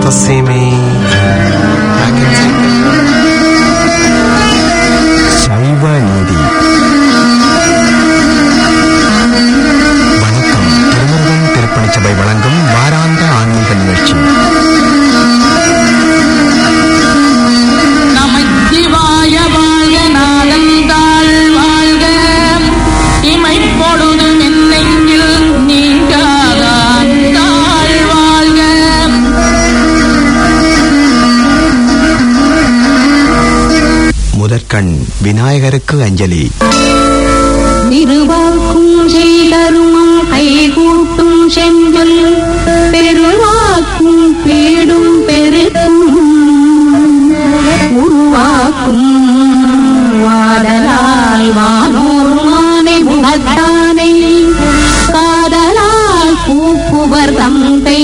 sashimi. I can take சைவ நீதி வணக்கம் திருமுருகன் திருப்பணி சபை வழங்கும் வாராந்த ஆன்மீக நிகழ்ச்சி நமச்சிவாய வாழ்க நாதந்தாள் வாழ்க இமைப்பொழுதும் என்னெங்கில் நீங்காதான் தாழ் வாழ்க முதற்கண் விநாயகருக்கு அஞ்சலி திருவாக்கும் செய்தருமம் கைகூட்டும் செஞ்சொல் பெருவாக்கும் பீடும் பெருக்கும் உருவாக்கும் வாடலால் வானோர் மானை முகத்தானை காதலால் பூப்புவர் தந்தை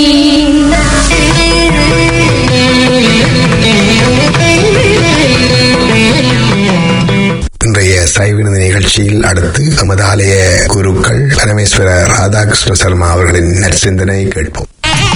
இன்றைய சைவினது நிகழ்ச்சியில் அடுத்து நமது ஆலய குருக்கள் பரமேஸ்வர ராதாகிருஷ்ண சர்மா அவர்களின் நற்சிந்தனை கேட்போம்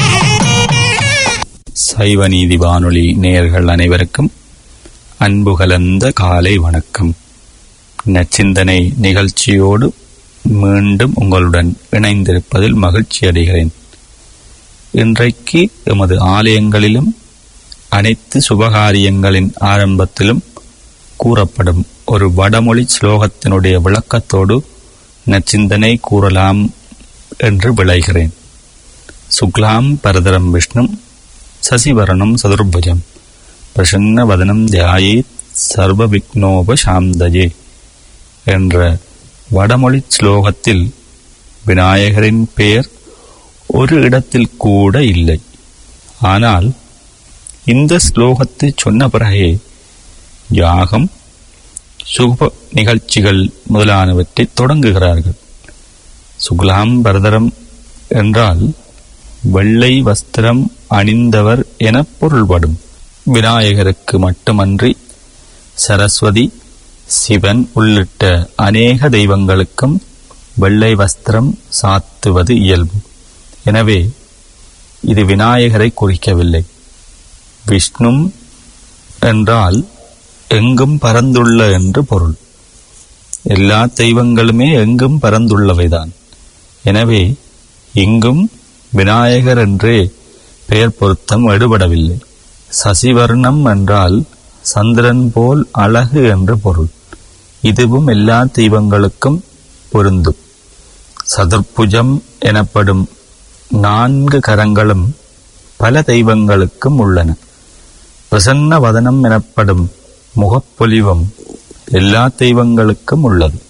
சைவ நீதி வானொலி நேயர்கள் அனைவருக்கும் அன்பு கலந்த காலை வணக்கம் நச்சிந்தனை நிகழ்ச்சியோடு மீண்டும் உங்களுடன் இணைந்திருப்பதில் மகிழ்ச்சி அடைகிறேன் இன்றைக்கு எமது ஆலயங்களிலும் அனைத்து சுபகாரியங்களின் ஆரம்பத்திலும் கூறப்படும் ஒரு வடமொழி ஸ்லோகத்தினுடைய விளக்கத்தோடு நச்சிந்தனை கூறலாம் என்று விளைகிறேன் சுக்லாம் பரதரம் விஷ்ணும் சசிவரணம் சதுர்புஜம் பிரசன்ன வதனம் தியாயேத் சர்வ விக்னோபசாந்தஜே என்ற வடமொழி ஸ்லோகத்தில் விநாயகரின் பெயர் ஒரு இடத்தில் கூட இல்லை ஆனால் இந்த ஸ்லோகத்தை சொன்ன பிறகே யாகம் சுப நிகழ்ச்சிகள் முதலானவற்றை தொடங்குகிறார்கள் சுக்லாம் பரதரம் என்றால் வெள்ளை வஸ்திரம் அணிந்தவர் என பொருள்படும் விநாயகருக்கு மட்டுமன்றி சரஸ்வதி சிவன் உள்ளிட்ட அநேக தெய்வங்களுக்கும் வெள்ளை வஸ்திரம் சாத்துவது இயல்பு எனவே இது விநாயகரை குறிக்கவில்லை விஷ்ணும் என்றால் எங்கும் பரந்துள்ள என்று பொருள் எல்லா தெய்வங்களுமே எங்கும் பரந்துள்ளவைதான் எனவே இங்கும் விநாயகர் என்றே பெயர் பொருத்தம் எடுபடவில்லை சசிவர்ணம் என்றால் சந்திரன் போல் அழகு என்று பொருள் இதுவும் எல்லா தெய்வங்களுக்கும் பொருந்தும் சதுர்புஜம் எனப்படும் நான்கு கரங்களும் பல தெய்வங்களுக்கும் உள்ளன பிரசன்ன வதனம் எனப்படும் முகப்பொலிவும் எல்லா தெய்வங்களுக்கும் உள்ளது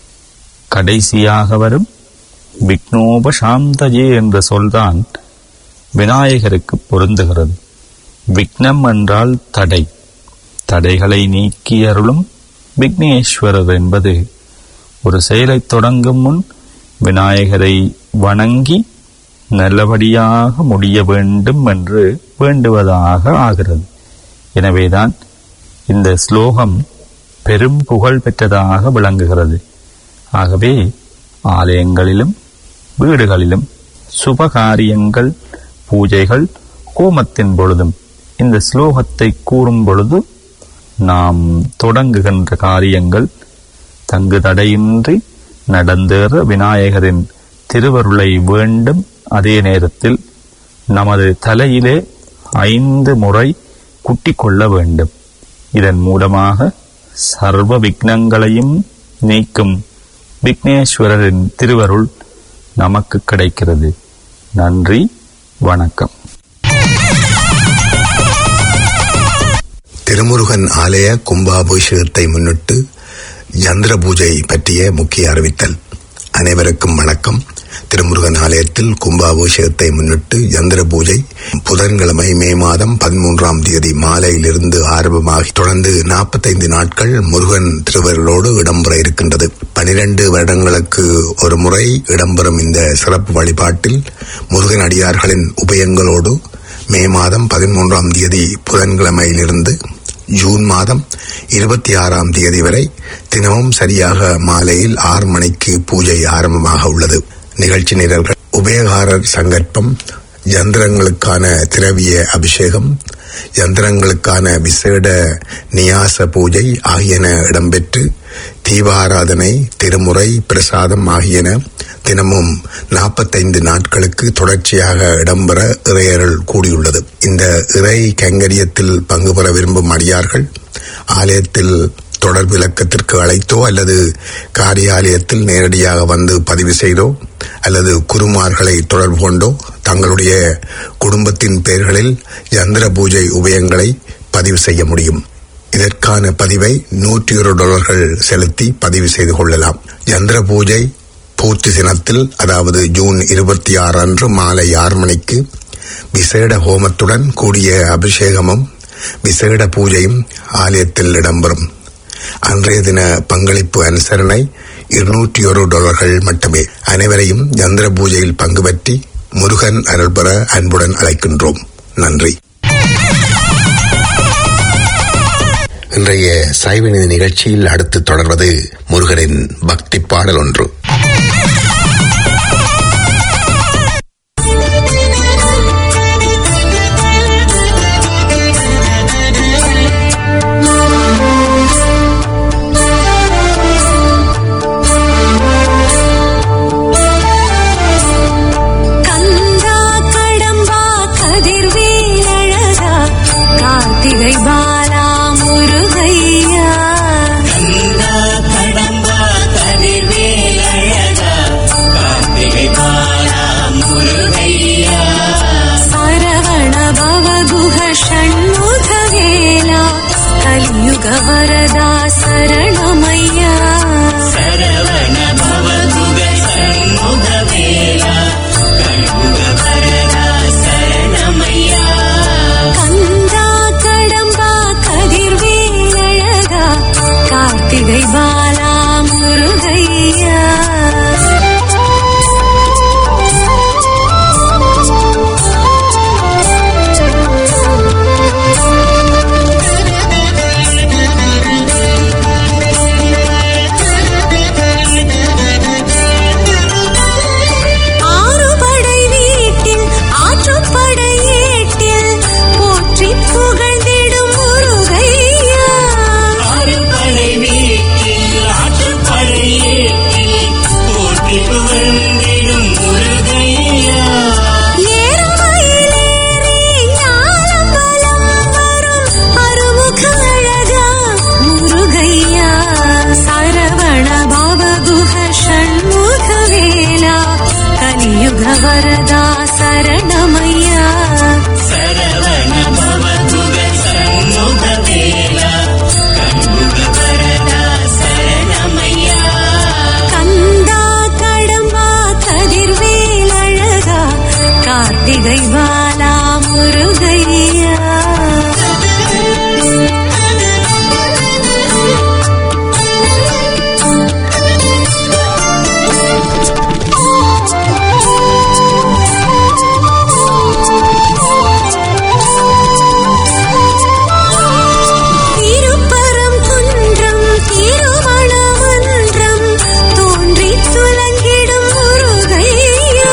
கடைசியாக வரும் விக்னோபசாந்தஜே என்ற சொல்தான் விநாயகருக்கு பொருந்துகிறது விக்னம் என்றால் தடை தடைகளை நீக்கி அருளும் விக்னேஸ்வரர் என்பது ஒரு செயலை தொடங்கும் முன் விநாயகரை வணங்கி நல்லபடியாக முடிய வேண்டும் என்று வேண்டுவதாக ஆகிறது எனவேதான் இந்த ஸ்லோகம் பெரும் புகழ் பெற்றதாக விளங்குகிறது ஆகவே ஆலயங்களிலும் வீடுகளிலும் சுபகாரியங்கள் பூஜைகள் ஹோமத்தின் பொழுதும் இந்த ஸ்லோகத்தை கூறும் பொழுது நாம் தொடங்குகின்ற காரியங்கள் தங்கு தடையின்றி நடந்தேற விநாயகரின் திருவருளை வேண்டும் அதே நேரத்தில் நமது தலையிலே ஐந்து முறை குட்டிக் கொள்ள வேண்டும் இதன் மூலமாக சர்வ விக்னங்களையும் நீக்கும் விக்னேஸ்வரரின் திருவருள் நமக்கு கிடைக்கிறது நன்றி வணக்கம் திருமுருகன் ஆலய கும்பாபிஷேகத்தை முன்னிட்டு யந்திர பூஜை பற்றிய முக்கிய அறிவித்தல் அனைவருக்கும் வணக்கம் திருமுருகன் ஆலயத்தில் கும்பாபிஷேகத்தை முன்னிட்டு யந்திர பூஜை புதன்கிழமை மே மாதம் பதிமூன்றாம் தேதி மாலையிலிருந்து ஆரம்பமாகி தொடர்ந்து நாற்பத்தைந்து நாட்கள் முருகன் திருவருளோடு இடம்பெற இருக்கின்றது பனிரெண்டு வருடங்களுக்கு ஒரு முறை இடம்பெறும் இந்த சிறப்பு வழிபாட்டில் முருகன் அடியார்களின் உபயங்களோடு மே மாதம் பதிமூன்றாம் தேதி புதன்கிழமையிலிருந்து ஜூன் மாதம் இருபத்தி ஆறாம் தேதி வரை தினமும் சரியாக மாலையில் ஆறு மணிக்கு பூஜை ஆரம்பமாக உள்ளது நிகழ்ச்சி நிரல்கள் உபயகாரர் சங்கற்பம் யந்திரங்களுக்கான திரவிய அபிஷேகம் யந்திரங்களுக்கான விசேட நியாச பூஜை ஆகியன இடம்பெற்று தீபாராதனை திருமுறை பிரசாதம் ஆகியன தினமும் நாற்பத்தைந்து நாட்களுக்கு தொடர்ச்சியாக இடம்பெற இறையருள் கூடியுள்ளது இந்த இறை கைங்கரியத்தில் பங்கு பெற விரும்பும் அடியார்கள் ஆலயத்தில் தொடர் விளக்கத்திற்கு அழைத்தோ அல்லது காரியாலயத்தில் நேரடியாக வந்து பதிவு செய்தோ அல்லது குருமார்களை தொடர்பு கொண்டோ தங்களுடைய குடும்பத்தின் பெயர்களில் யந்திர பூஜை உபயங்களை பதிவு செய்ய முடியும் இதற்கான பதிவை நூற்றி ஒரு டாலர்கள் செலுத்தி பதிவு செய்து கொள்ளலாம் யந்திர பூஜை பூர்த்தி தினத்தில் அதாவது ஜூன் இருபத்தி ஆறு அன்று மாலை ஆறு மணிக்கு விசேட ஹோமத்துடன் கூடிய அபிஷேகமும் விசேட பூஜையும் ஆலயத்தில் இடம்பெறும் அன்றைய தின பங்களிப்பு அனுசரணை இருநூற்றி ஒரு டாலர்கள் மட்டுமே அனைவரையும் யந்திர பூஜையில் பங்கு பற்றி முருகன் அருள் பெற அன்புடன் அழைக்கின்றோம் நன்றி இன்றைய சைவநிதி நிகழ்ச்சியில் அடுத்து தொடர்வது முருகனின் பக்தி பாடல் ஒன்று கந்தா கடம்பா கதிர்வேலழகா கார்த்திகை பாலா முருகையா சரவண பவகுஹ ஷண்முகவேலா கலியுக வரதா சரணமையா கந்தா கடம்பா கதிர்வேலழகா கார்த்திகை பாலா முருகையா ஆறுபடை வீட்டில் ஆற்றுப்படை ஏட்டில் போற்றி புகழ்ந்திடும் முருகையா ஏறுமயிலேறி ஞானம் பலம் வரும் அருமுக அழகா முருகையா சரவண பவகுஹ ஷண்முகவேலா கலியுக வரதா சரணமையா கந்தா கடம்பா கதிர்வேல் அழகா கார்த்திகை பாலா முருகையா திருப்பரம் குன்றம் திருமணமன்றம் தோன்றி துலங்கிடும் முருகையா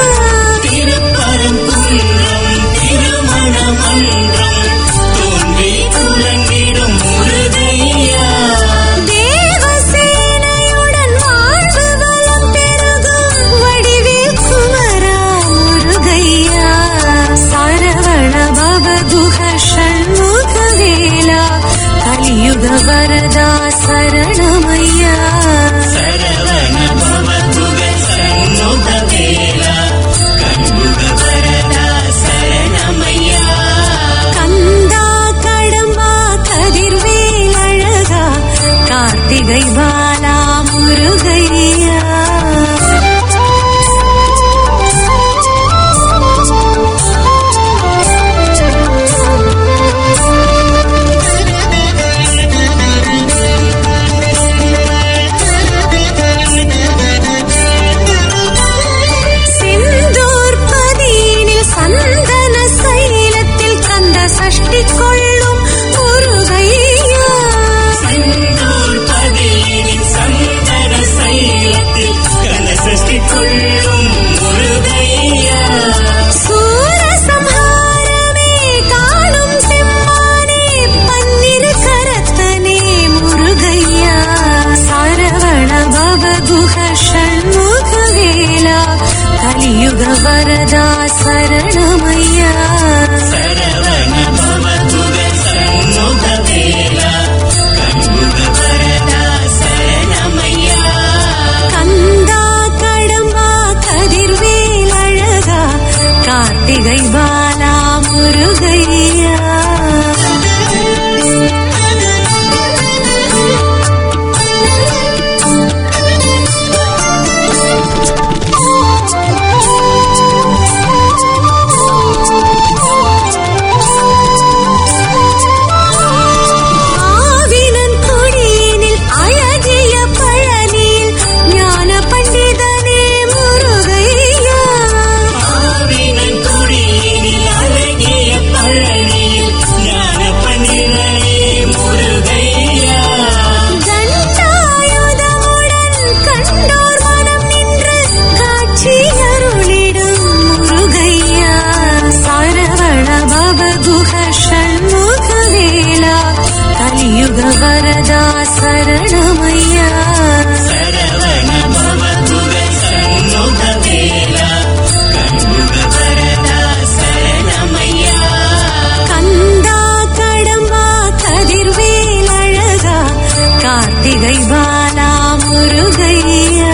தேவசேனையுடன் வாழ்வு வளம் பெருகும் வடிவேல் குமரா முருகையா சரவண பவகுஹ ஷண்முகவேலா கலியுக வரதா சரணமையா கந்தா கடம்பா கதிர்வேல் அழகா கார்த்திகை பாலா முருகையா வரதா சரணமையா கந்தா கடம்பா கதிர்வேல் அழகா கார்த்திகை பாலா முருகையா ஆவினன் கொடியினில் அழகிய பழனியில் ஞான பண்டிதனே முருகையா தண்டாயுதமுடன் கண்டோர் மனம் நின்று காட்சி அருளிடும் முருகையா சரவண பவகுஹ ஷண்முகவேலா கலியுக வரதா சரணமையா கந்தா கடம்பா கதிர்வேல் அழகா கார்த்திகை பாலா முருகையா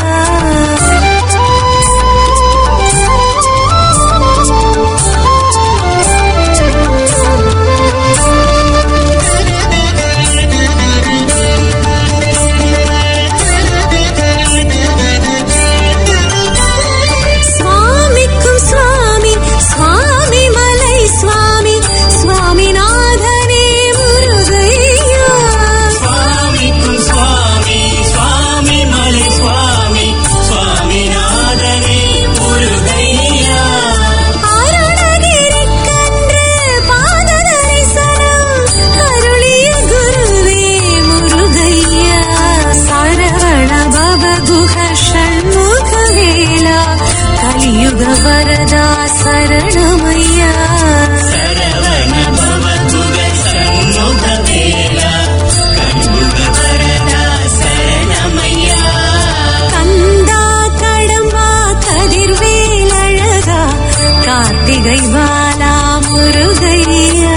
சுவாமிக்கும் சுவாமி சுவாமி மலை சுவாமி சுவாமிநாதனே முருகையா அருணகிரிக்கன்று பாத தரிசனம் அருளிய குருவே முருகையா சரவண பவகுஹ ஷண்முகவேலா கலியுக வரதா சரணமையா கந்தா கடம்பா கதிர்வேல் அழகா கார்த்திகை பாலா முருகையா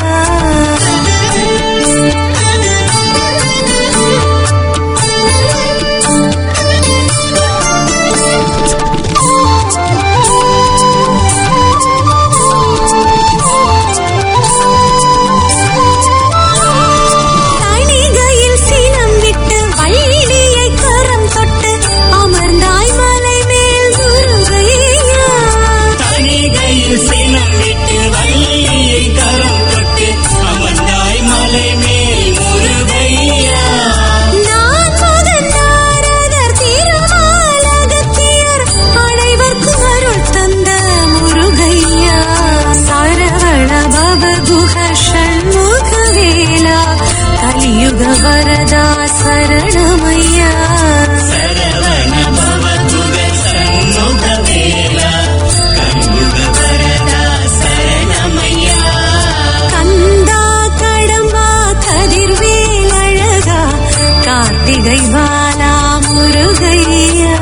தணிகையில் சினம் விட்டு வள்ளியை கரம் தொட்டு அமர்ந்தாய் மலை மேல் முருகையா நான் மகன் நாரதர் திருமாலகத்தியர் அனைவர்க்கும் அருள் தந்த முருகையா சரவண பவகுஹ ஷண்முகவேலா கலியுக வரதா சரணமையா கந்தா கடம்பா கதிர்வேல் அழகா கார்த்திகை பாலா முருகையா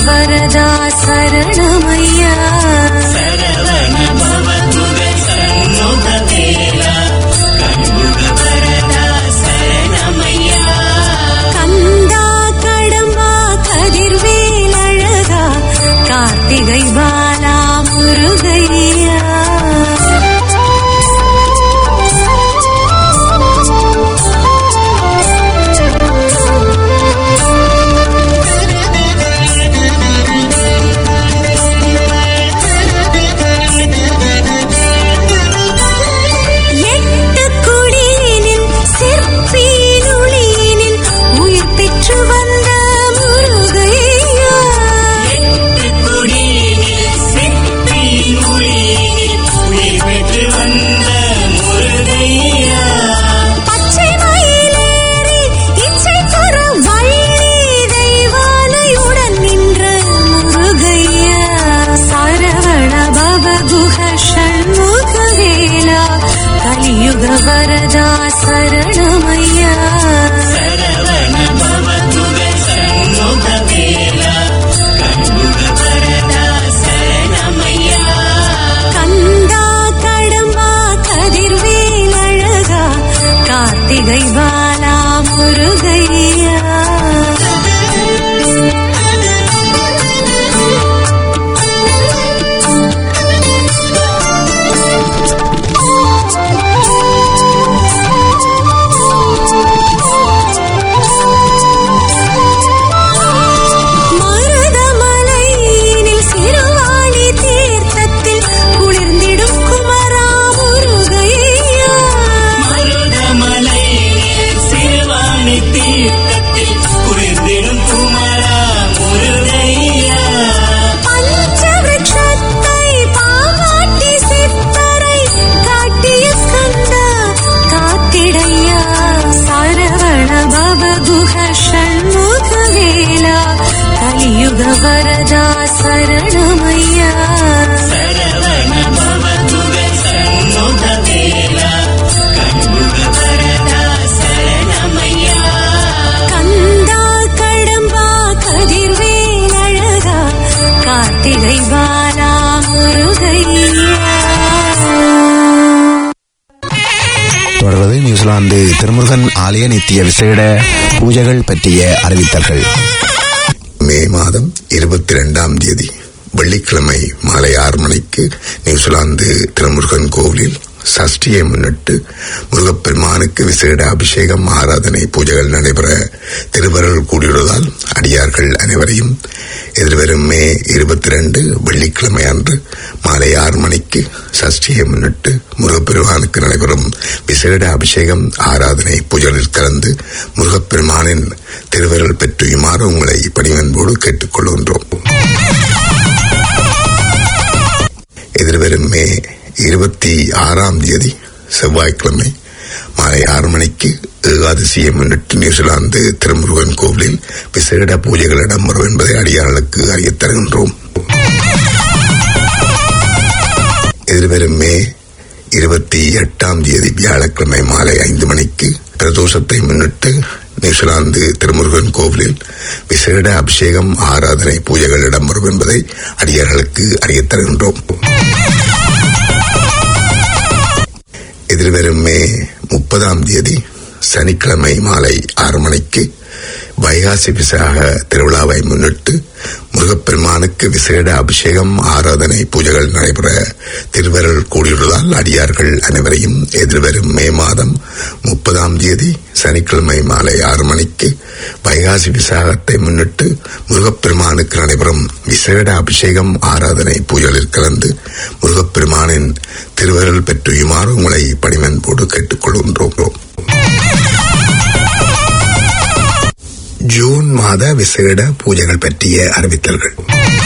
வரதா சரணமையா கந்தா கடம்பா கதிர்வேல் அழகா கார்த்திகை பாலா முருகையா எட்டு குடியினில் சிற்பியினுளியினில் உயிர் பெற்று வந்த முருகையா எட்டு குடியினில் சிற்பியினுளியினில் உயிர் பெற்று வந்த முருகையா பச்சை மயிலேறி இச்சை புற வள்ளி தெய்வானையுடன் நின்ற முருகையா சரவண பவகுஹ ஷண்முகவேலா கலியுக வரதா சரணமையா கந்தா கடம்பா கதிர்வேல் அழகா கார்த்திகை பாலா முருகையா மருதமலையினில் சிறுவாணி தீர்த்தத்தில் குளிர்ந்திடும் குமரா முருகையா பஞ்சவிருட்சத்தை பாவாட்டி சித்தரை காட்டிய ஸ்கந்தா காத்திடையா சரவண பவகுஹ ஷண்முகவேலா கலியுக வரதா சரணமையா கந்தா கடம்பா கதிர்வேல் அழகா கார்த்திகை பாலா முருகையா தொடர்வது நியூசிலாந்து திருமுருகன் ஆலய நித்திய விசேட பூஜைகள் பற்றிய அறிவித்தல்கள் மே மாதம் இருபத்தி ரெண்டாம் தேதி வெள்ளிக்கிழமை மாலை ஆறு மணிக்கு நியூசிலாந்து திருமுருகன் கோவிலில் சஷ்டியை முன்னிட்டு முருகப்பெருமானுக்கு விசேட அபிஷேகம் ஆராதனை பூஜைகள் நடைபெற திருவருள் கூடியுள்ளதால் அடியார்கள் அனைவரையும் எதிர்வரும் மே இருபத்தி ரெண்டு வெள்ளிக்கிழமை அன்று மாலை ஆறு மணிக்கு சஷ்டியை முன்னிட்டு முருகப்பெருமானுக்கு நடைபெறும் விசேட அபிஷேகம் ஆராதனை பூஜைகளில் கலந்து முருகப்பெருமானின் திருவருள் பெற்றுயுமாறு உங்களை பணிவன்போடு கேட்டுக்கொள்கின்றோம் எதிர்வரும் மே இருபத்தி ஆறாம் தேதி செவ்வாய்க்கிழமை மாலை ஆறு மணிக்கு ஏகாதசியை முன்னிட்டு நியூசிலாந்து திருமுருகன் கோவிலில் விசேட பூஜைகள் இடம்பெறும் என்பதை அடியார்களுக்கு அறியத் தருகின்றோம் எதிர்வரும் மே இருபத்தி எட்டாம் தேதி வியாழக்கிழமை மாலை ஐந்து மணிக்கு பிரதோஷத்தை முன்னிட்டு நியூசிலாந்து திருமுருகன் கோவிலில் விசேட அபிஷேகம் ஆராதனை பூஜைகள் இடம்பெறும் என்பதை அடியார்களுக்கு அறியத் தருகின்றோம் எதிர்வரும் மே முப்பதாம் தேதி சனிக்கிழமை மாலை ஆறு மணிக்கு வைகாசி விசாக திருவிழாவை முன்னிட்டு முருகப்பெருமானுக்கு விசேட அபிஷேகம் ஆராதனை பூஜைகள் நடைபெற திருவருள் கூடியுள்ளதால் அடியார்கள் அனைவரையும் எதிர்வரும் மே மாதம் முப்பதாம் தேதி சனிக்கிழமை மாலை ஆறு மணிக்கு வைகாசி விசாகத்தை முன்னிட்டு முருகப்பெருமானுக்கு நடைபெறும் விசேட அபிஷேகம் ஆராதனை பூஜைகளில் கலந்து முருகப்பெருமானின் திருவருள் பெற்றுயுமாறு உங்களை பணிவன்போடு கேட்டுக்கொள்கின்றோம் ஜூன் மாத விசேட பூஜைகள் பற்றிய அறிவித்தல்கள்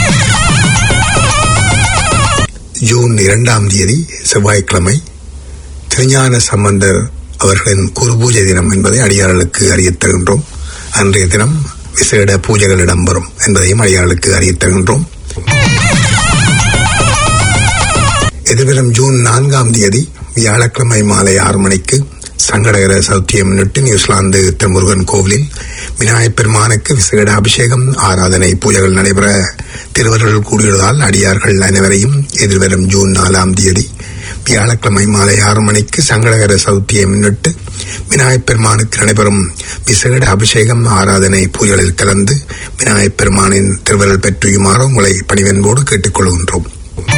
ஜூன் இரண்டாம் தேதி செவ்வாய்க்கிழமை திருஞான சம்பந்தர் அவர்களின் குரு பூஜை தினம் என்பதை அடியார்களுக்கு அறியத் தருகின்றோம் அன்றைய தினம் விசேட பூஜைகள் இடம்பெறும் என்பதையும் அடியார்களுக்கு அறியத் தருகின்றோம் எதிர்வரும் ஜூன் நான்காம் தேதி வியாழக்கிழமை மாலை ஆறு மணிக்கு சங்கடகர சௌத்தியை முன்னிட்டு நியூசிலாந்து திருமுருகன் கோவிலில் விநாயகப் பெருமானுக்கு விசேட அபிஷேகம் ஆராதனை பூஜைகள் நடைபெற திருவர்கள் கூடியுள்ளதால் அடியார்கள் அனைவரையும் எதிர்வரும் ஜூன் நாலாம் தேதி வியாழக்கிழமை மாலை ஆறு மணிக்கு சங்கடகர சௌத்தியை முன்னிட்டு விநாயகப் பெருமானுக்கு நடைபெறும் விசேட அபிஷேகம் ஆராதனை பூஜைகளில் கலந்து விநாயகப் பெருமானின் திருவருள் பெற்றியுமாறு உங்களை பணிவன்போடு கேட்டுக்கொள்கின்றோம்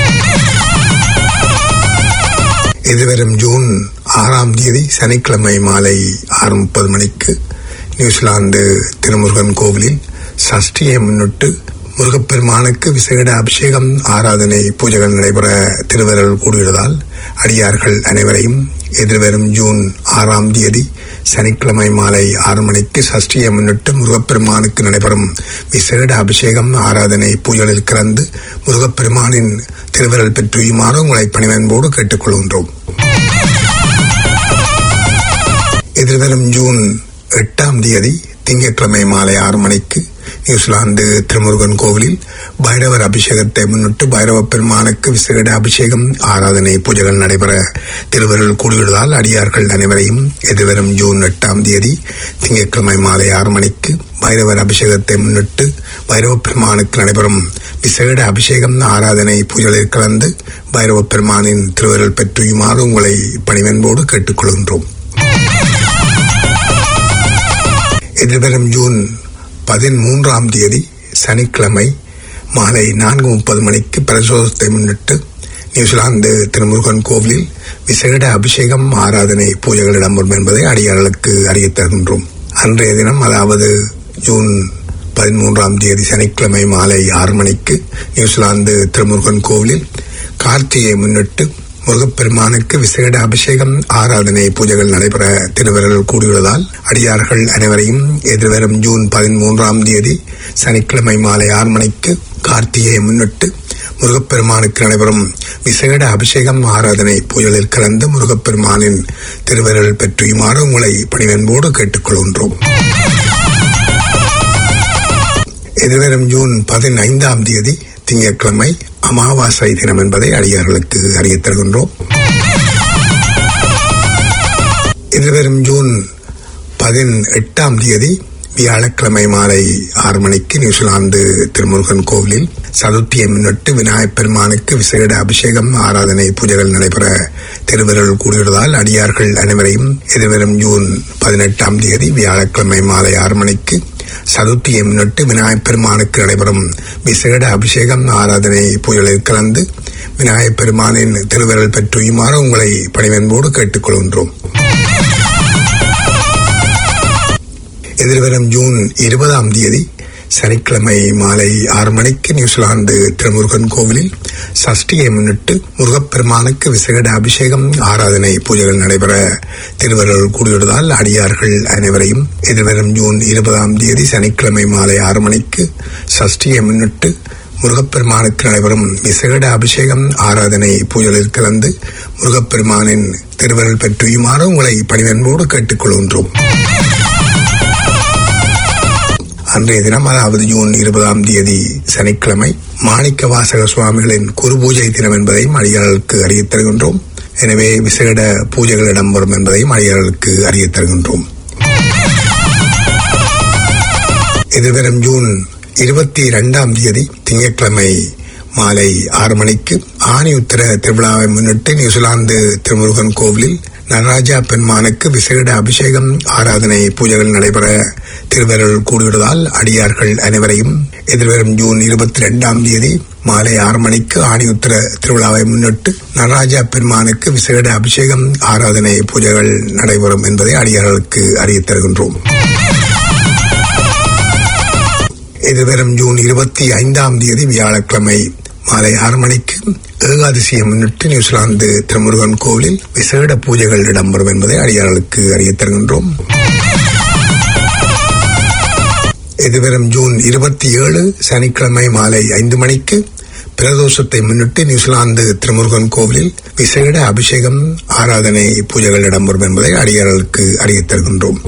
எதிர்வரும் ஜூன் ஆறாம் தேதி சனிக்கிழமை மாலை ஆறு முப்பது மணிக்கு நியூசிலாந்து திருமுருகன் கோவிலில் சஷ்டியை முன்னிட்டு முருகப்பெருமானுக்கு விசேட அபிஷேகம் ஆராதனை பூஜைகள் நடைபெற திருவருள் கூடியுள்ளதால் அடியார்கள் அனைவரையும் எதிர்வரும் ஜூன் ஆறாம் தேதி சனிக்கிழமை மாலை ஆறு மணிக்கு சஷ்டியை முன்னிட்டு முருகப்பெருமானுக்கு நடைபெறும் விசேட அபிஷேகம் ஆராதனை பூஜைகளில் கலந்து முருகப்பெருமானின் திருவருள் பெற்றியுமாறு உங்களை பணிவன்போடு கேட்டுக்கொள்கின்றோம் எதிர்வரும் ஜூன் எட்டாம் தேதி திங்கட்கிழமை மாலை ஆறு மணிக்கு நியூசிலாந்து திருமுருகன் கோவிலில் பைரவர் அபிஷேகத்தை முன்னிட்டு பைரவ பெருமானுக்கு விசேட அபிஷேகம் ஆராதனை பூஜைகள் நடைபெற திருவருள் கூடியுள்ளதால் அடியார்கள் அனைவரையும் எதிர்வரும் ஜூன் எட்டாம் தேதி திங்கட்கிழமை மாலை ஆறு மணிக்கு பைரவர் அபிஷேகத்தை முன்னிட்டு பைரவ பெருமானுக்கு நடைபெறும் விசேட அபிஷேகம் ஆராதனை பூஜைகளில் கலந்து பைரவ பெருமானின் திருவருள் பெற்றியுமாறு உங்களை பணிவன்போடு கேட்டுக்கொள்கின்றோம் எதிர்வரும் ஜூன் பதிமூன்றாம் தேதி சனிக்கிழமை மாலை நான்கு முப்பது மணிக்கு பிரசோதத்தை முன்னிட்டு நியூசிலாந்து திருமுருகன் கோவிலில் விசேட அபிஷேகம் ஆராதனை பூஜைகள் இடம்பெறும் என்பதை அடியார்களுக்கு அறியத் தருகின்றோம் அன்றைய தினம் அதாவது ஜூன் பதிமூன்றாம் தேதி சனிக்கிழமை மாலை ஆறு மணிக்கு நியூசிலாந்து திருமுருகன் கோவிலில் கார்த்திகையை முன்னிட்டு முருகப்பெருமானுக்கு விசேட அபிஷேகம் ஆராதனை பூஜைகள் நடைபெற திருவருள் கூடியுள்ளதால் அடியார்கள் அனைவரையும் எதிர்வரும் ஜூன் பதிமூன்றாம் தேதி சனிக்கிழமை மாலை ஆறு மணிக்கு கார்த்திகையை முன்னிட்டு முருகப்பெருமானுக்கு நடைபெறும் விசேட அபிஷேகம் ஆராதனை பூஜைகளில் கலந்து முருகப்பெருமானின் திருவருள் பெற்றியுமாறு உங்களை பணிவன்போடு கேட்டுக்கொள்கின்றோம் எதிர்வரும் ஜூன் பதினைந்தாம் தேதி திங்கட்கிழமை அமாவாசை தினம் என்பதை அடியார்களுக்கு அறியத் தருகின்றோம் எதிர்வரும் ஜூன் பதினெட்டாம் தேதி வியாழக்கிழமை மாலை ஆறு மணிக்கு நியூசிலாந்து திருமுருகன் கோவிலில் சதுர்த்தியை முன்னிட்டு விநாயகப் பெருமானுக்கு விசேட அபிஷேகம் ஆராதனை பூஜைகள் நடைபெற திருவருள் கூடியுள்ளதால் அடியார்கள் அனைவரையும் எதிர்வரும் ஜூன் பதினெட்டாம் தேதி வியாழக்கிழமை மாலை ஆறு மணிக்கு சதுர்த்தியை முன்னிட்டு விநாயகப் பெருமானுக்கு நடைபெறும் விசேட அபிஷேகம் ஆராதனை பூஜைகளில் கலந்து விநாயகப் பெருமானின் திருவருள் பெற்றியுமாறு உங்களை பணிவன்போடு கேட்டுக்கொள்கின்றோம் எதிர்வரும் ஜூன் இருபதாம் தேதி சனிக்கிழமை மாலை ஆறு மணிக்கு நியூசிலாந்து திருமுருகன் கோவிலில் சஷ்டியை முன்னிட்டு முருகப்பெருமானுக்கு விசேட அபிஷேகம் ஆராதனை பூஜைகள் நடைபெற திருவருள் கூடியுள்ளதால் அடியார்கள் அனைவரையும் எதிர்வரும் ஜூன் இருபதாம் தேதி சனிக்கிழமை மாலை ஆறு மணிக்கு சஷ்டியை முன்னிட்டு முருகப்பெருமானுக்கு நடைபெறும் விசேட அபிஷேகம் ஆராதனை பூஜைகளில் கலந்து முருகப்பெருமானின் திருவருள் பெற்றியுமாறு உங்களை பணிவன்போடு கேட்டுக்கொள்கின்றோம் அன்றைய தினம் அதாவது ஜூன் இருபதாம் தேதி சனிக்கிழமை மாணிக்க வாசக சுவாமிகளின் குரு பூஜை தினம் என்பதையும் அடியார்களுக்கு அறியத் தருகின்றோம் எனவே விசேட பூஜைகள் இடம்பெறும் என்பதையும் அடியார்களுக்கு அறியத் தருகின்றோம் எதிர்வரும் ஜூன் இருபத்தி இரண்டாம் தேதி திங்கட்கிழமை மாலை ஆறு மணிக்கு ஆணி உத்தர திருவிழாவை முன்னிட்டு நியூசிலாந்து திருமுருகன் கோவிலில் நடராஜா பெருமானுக்கு விசேட அபிஷேகம் ஆராதனை பூஜைகள் நடைபெற திருவருள் கூடியுள்ளதால் அடியார்கள் அனைவரையும் எதிர்வரும் ஜூன் இருபத்தி இரண்டாம் தேதி மாலை ஆறு மணிக்கு ஆணி உத்தர திருவிழாவை முன்னிட்டு நடராஜா பெருமானுக்கு விசேட அபிஷேகம் ஆராதனை பூஜைகள் நடைபெறும் என்பதை அடியார்களுக்கு அறியத் தருகின்றோம் எதிர்வரும் ஜூன் இருபத்தி ஐந்தாம் தேதி வியாழக்கிழமை மாலை ஆறு மணிக்கு ஏகாதசியை முன்னிட்டு நியூசிலாந்து திருமுருகன் கோவிலில் விசேட பூஜைகள் இடம்பெறும் என்பதை அடியார்களுக்கு அறியத் தருகின்றோம் எதிர்வரும் ஜூன் இருபத்தி ஏழு சனிக்கிழமை மாலை ஐந்து மணிக்கு பிரதோஷத்தை முன்னிட்டு நியூசிலாந்து திருமுருகன் கோவிலில் விசேட அபிஷேகம் ஆராதனை பூஜைகள் இடம்பெறும் என்பதை அடியார்களுக்கு அறியத் தருகின்றோம்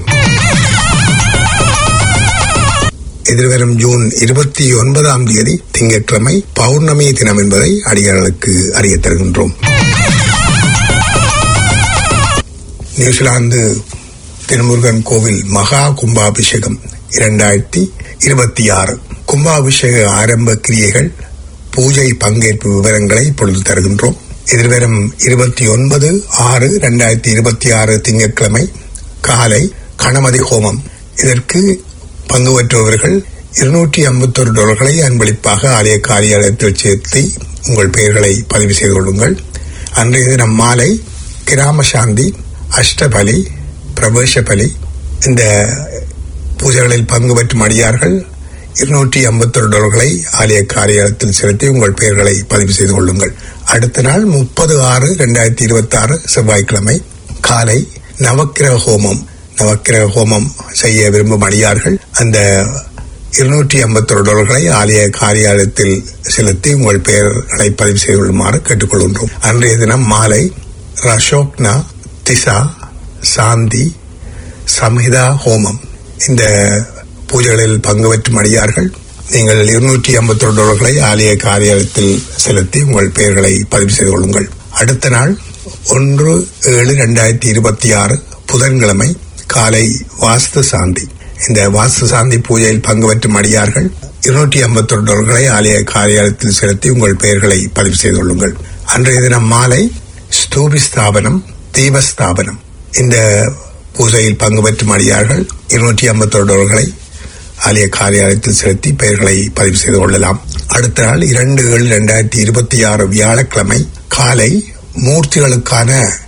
எதிர்வரும் ஜூன் இருபத்தி ஒன்பதாம் தேதி திங்கட்கிழமை பௌர்ணமி தினம் என்பதை அடியார்களுக்கு அறியத் தருகின்றோம் நியூசிலாந்து திருமுருகன் கோவில் மகா கும்பாபிஷேகம் இரண்டாயிரத்தி இருபத்தி ஆறு கும்பாபிஷேக ஆரம்ப கிரியைகள் பூஜை பங்கேற்பு விவரங்களை இப்பொழுது தருகின்றோம் எதிர்வரும் இருபத்தி ஒன்பது ஆறு இரண்டாயிரத்தி இருபத்தி ஆறு திங்கட்கிழமை காலை கணமதி ஹோமம் இதற்கு பங்கு பெற்றவர்கள் இருநூற்றி ஐம்பத்தொரு டாலர்களை அன்பளிப்பாக ஆலய காரியாலயத்தில் சேர்த்து உங்கள் பெயர்களை பதிவு செய்து கொள்ளுங்கள் அன்றைய தினம் மாலை கிராம சாந்தி அஷ்டபலி பிரவேச பலி இந்த பூஜைகளில் பங்கு பெற்றும் அடியார்கள் இருநூற்றி ஐம்பத்தொரு டாலர்களை ஆலய காரியாலயத்தில் செலுத்தி உங்கள் பெயர்களை பதிவு செய்து கொள்ளுங்கள் அடுத்த நாள் முப்பது ஆறு இரண்டாயிரத்தி இருபத்தி ஆறு செவ்வாய்க்கிழமை காலை நவக்கிரக ஹோமம் நவக்கிரக ஹோமம் செய்ய விரும்பும் அடியார்கள் அந்த இருநூற்றி ஐம்பத்தொரு டாலர்களை ஆலய காரியாலயத்தில் செலுத்தி உங்கள் பெயர்களை பதிவு செய்து கொள்ளுமாறு கேட்டுக்கொள்கின்றோம் அன்றைய தினம் மாலை ரஷோக்னா திசா சாந்தி சம்ஹிதா ஹோமம் இந்த பூஜைகளில் பங்கு பெற்றும் அடியார்கள் நீங்கள் இருநூற்றி ஐம்பத்தொரு டாலர்களை ஆலய காரியாலயத்தில் செலுத்தி உங்கள் பெயர்களை பதிவு செய்து கொள்ளுங்கள் அடுத்த நாள் ஒன்று ஏழு ரெண்டாயிரத்தி இருபத்தி ஆறு புதன்கிழமை காலை வாஸ்து சாந்தி இந்த வாஸ்து சாந்தி பூஜையில் பங்கு பெற்றும் அடியார்கள் இருநூற்றி ஐம்பத்தொரு டாலர்களை ஆலய காரியாலயத்தில் செலுத்தி உங்கள் பெயர்களை பதிவு செய்து கொள்ளுங்கள் அன்றைய தினம் மாலை ஸ்தூபி ஸ்தாபனம் தீபஸ்தாபனம் இந்த பூஜையில் பங்கு பெற்றும் அடியார்கள் இருநூற்றி ஐம்பத்தொரு டாலர்களை ஆலய காரியாலயத்தில் செலுத்தி பெயர்களை பதிவு செய்து கொள்ளலாம் அடுத்த நாள் இரண்டு ஏழு இரண்டாயிரத்தி இருபத்தி ஆறு வியாழக்கிழமை காலை மூர்த்திகளுக்கான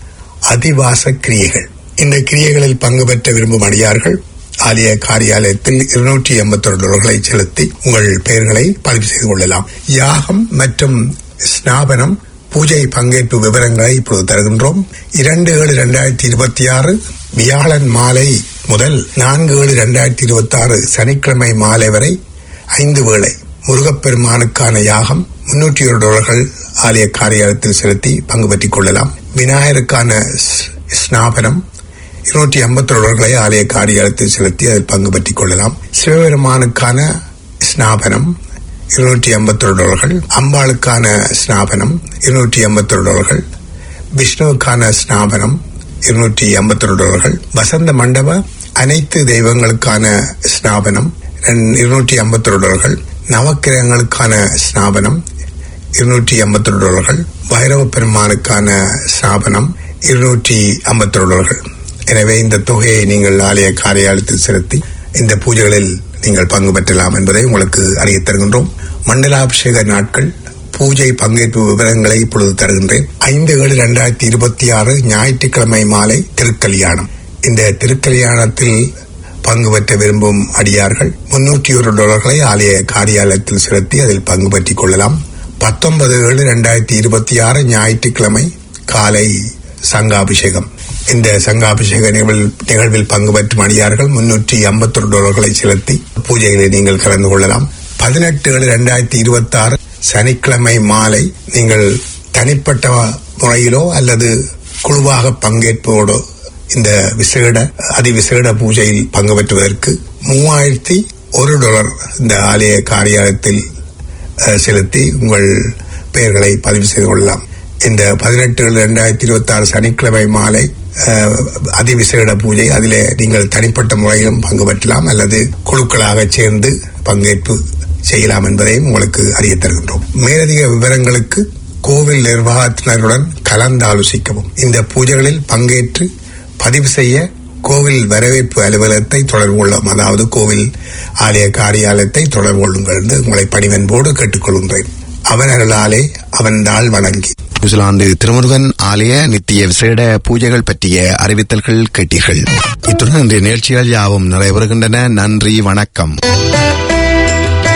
அதிவாச கிரியைகள் இந்த கிரியைகளில் பங்கு பெற்ற விரும்பும் அடியார்கள் ஆலய காரியாலயத்தில் இருநூற்றி எண்பத்தொரு டாலர்களை செலுத்தி உங்கள் பெயர்களை பதிவு செய்து கொள்ளலாம் யாகம் மற்றும் ஸ்நாபனம் பூஜை பங்கேற்பு விவரங்களை இப்பொழுது தருகின்றோம் இரண்டு ஏழு இரண்டாயிரத்தி இருபத்தி ஆறு வியாழன் மாலை முதல் நான்கு ஏழு இரண்டாயிரத்தி இருபத்தி ஆறு சனிக்கிழமை மாலை வரை ஐந்து வேளை முருகப்பெருமானுக்கான யாகம் முன்னூற்றி ஒரு டாலர்கள் ஆலய காரியாலயத்தில் செலுத்தி பங்கு பெற்றுக் கொள்ளலாம் விநாயகருக்கான ஸ்- ஸ்நாபனம் இருநூற்றி ஐம்பத்தி டாலர்களை ஆலய காரியாலயத்தில் செலுத்தி அதில் பங்கு பெற்றுக் கொள்ளலாம் சிவபெருமானுக்கான ஸ்நாபனம் இருநூற்றி ஐம்பத்தொரு டாலர்கள் அம்பாளுக்கான ஸ்நாபனம் இருநூற்றி ஐம்பத்தொரு டாலர்கள் விஷ்ணுவுக்கான ஸ்நாபனம் இருநூற்றி ஐம்பத்தொரு டாலர்கள் வசந்த மண்டப அனைத்து தெய்வங்களுக்கான ஸ்நாபனம் இருநூற்றி ஐம்பத்தொரு டாலர்கள் நவக்கிரகங்களுக்கான ஸ்நாபனம் இருநூற்றி ஐம்பத்தொரு டாலர்கள் பைரவ பெருமானுக்கான ஸ்நாபனம் இருநூற்றி ஐம்பத்தொரு டாலர்கள் எனவே இந்த தொகையை நீங்கள் ஆலய காரியாலயத்தில் செலுத்தி இந்த பூஜைகளில் நீங்கள் பங்கு பெற்றலாம் என்பதை உங்களுக்கு அறியத் தருகின்றோம் மண்டலாபிஷேக நாட்கள் பூஜை பங்கேற்பு விவரங்களை இப்பொழுது தருகின்றேன் ஐந்து ஏழு இரண்டாயிரத்தி இருபத்தி ஆறு ஞாயிற்றுக்கிழமை மாலை திருக்கல்யாணம் இந்த திருக்கல்யாணத்தில் பங்கு பெற்ற விரும்பும் அடியார்கள் முன்னூற்றி ஒரு டாலர்களை ஆலய காரியாலயத்தில் செலுத்தி அதில் பங்கு பெற்றுக் கொள்ளலாம் பத்தொன்பது ஏழு இரண்டாயிரத்தி இருபத்தி ஆறு ஞாயிற்றுக்கிழமை காலை சங்காபிஷேகம் இந்த சங்காபிஷேக நிகழ்வில் நிகழ்வில் பங்கு பெற்றும் அடியார்கள் முன்னூற்றி ஐம்பத்தொரு டாலர்களை செலுத்தி பூஜைகளை நீங்கள் கலந்து கொள்ளலாம் பதினெட்டு ஏழு இரண்டாயிரத்தி இருபத்தி ஆறு சனிக்கிழமை மாலை நீங்கள் தனிப்பட்ட முறையிலோ அல்லது குழுவாக பங்கேற்போடோ இந்த விசேட அதிவிசேட பூஜையில் பங்கு பெற்றுவதற்கு மூவாயிரத்தி ஒரு டாலர் இந்த ஆலய காரியாலயத்தில் அஹ், செலுத்தி உங்கள் பெயர்களை பதிவு செய்து கொள்ளலாம் இந்த பதினெட்டு இரண்டாயிரத்தி இருபத்தி ஆறு சனிக்கிழமை மாலை அஹ், அதிவிசேட பூஜை அதிலே நீங்கள் தனிப்பட்ட முறையிலும் பங்கு பெற்றலாம் அல்லது குழுக்களாக சேர்ந்து பங்கேற்பு செய்யலாம் என்பதையும் உங்களுக்கு அறியத் தருகின்றோம் மேலதிக விவரங்களுக்கு கோவில் நிர்வாகத்தினருடன் கலந்து ஆலோசிக்கவும் இந்த பூஜைகளில் பங்கேற்று பதிவு செய்ய கோவில் வரவேற்பு அலுவலகத்தை தொடர்பு கொள்ளும் அதாவது கோவில் ஆலய காரியாலயத்தை தொடர்பு கொள்ளுங்கள் என்று உங்களை பணிவன்போடு கேட்டுக்கொள்கின்றேன் அவன் அருளாலே அவன் தாள் வணங்கி நியூசிலாந்து திருமுருகன் ஆலய நித்திய விசேட பூஜைகள் பற்றிய அறிவித்தல்கள் கேட்டீர்கள் இத்துடன் இன்றைய நிகழ்ச்சிகள் யாவும் நிறைவேறுகின்றன நன்றி வணக்கம்